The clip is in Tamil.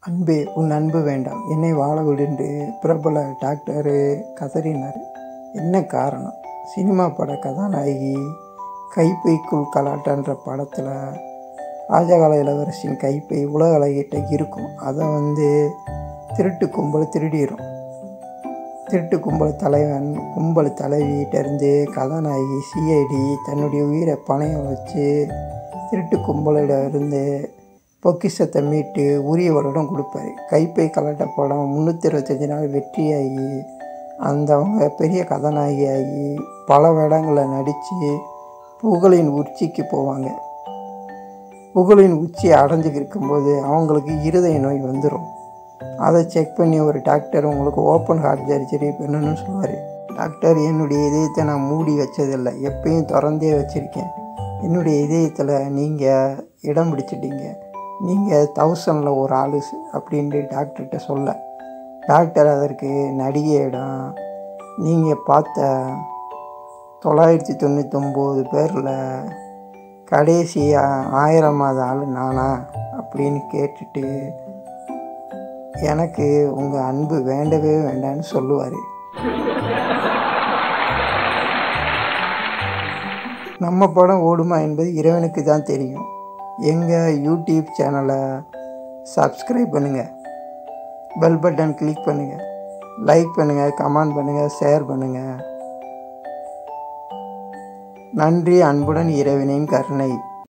அன்பே உன் அன்பு வேண்டாம் என்னை வாழ விடுன்று பிரபல டாக்டரு கதறினார் என்ன காரணம் சினிமா பட கதாநாயகி கைப்பைக்குள் கலாட்டன்ற படத்தில் ராஜகால இளவரசின் கைப்பை உலக அழகிட்ட இருக்கும் அதை வந்து திருட்டு கும்பல் திருடிடும் திருட்டு கும்பல் தலைவன் கும்பல் தலைவியிட்டேருந்து கதாநாயகி சிஐடி தன்னுடைய உயிரை பணையம் வச்சு திருட்டு கும்பலிட இருந்து பொக்கிஷத்தை மீட்டு உரியவரிடம் கொடுப்பாரு கைப்பை கலட்ட படம் முந்நூற்றி இருபத்தஞ்சி நாள் வெற்றியாகி அந்த அவங்க பெரிய கதாநாயகியாகி பல வேடங்களில் நடித்து புகழின் உச்சிக்கு போவாங்க புகழின் உச்சியை அடைஞ்சிக்கு இருக்கும்போது அவங்களுக்கு இருதய நோய் வந்துடும் அதை செக் பண்ணி ஒரு டாக்டர் உங்களுக்கு ஓப்பன் ஹார்ட் சர்ஜரி பண்ணணும்னு சொல்லுவார் டாக்டர் என்னுடைய இதயத்தை நான் மூடி வச்சதில்லை எப்பயும் திறந்தே வச்சுருக்கேன் என்னுடைய இதயத்தில் நீங்கள் இடம் பிடிச்சிட்டீங்க நீங்கள் தௌசண்டில் ஒரு ஆளு அப்படின்ட்டு டாக்டர்கிட்ட சொல்ல டாக்டர் அதற்கு நடிகையிடம் நீங்கள் பார்த்த தொள்ளாயிரத்தி தொண்ணூத்தொம்பது பேரில் கடைசி ஆயிரமாவது ஆள் நானா அப்படின்னு கேட்டுட்டு எனக்கு உங்கள் அன்பு வேண்டவே வேண்டான்னு சொல்லுவார் நம்ம படம் ஓடுமா என்பது இறைவனுக்கு தான் தெரியும் எங்கள் யூடியூப் சேனலை சப்ஸ்கிரைப் பண்ணுங்கள் பெல் பட்டன் கிளிக் பண்ணுங்கள் லைக் பண்ணுங்கள் கமெண்ட் பண்ணுங்கள் ஷேர் பண்ணுங்கள் நன்றி அன்புடன் இறைவனின் கருணை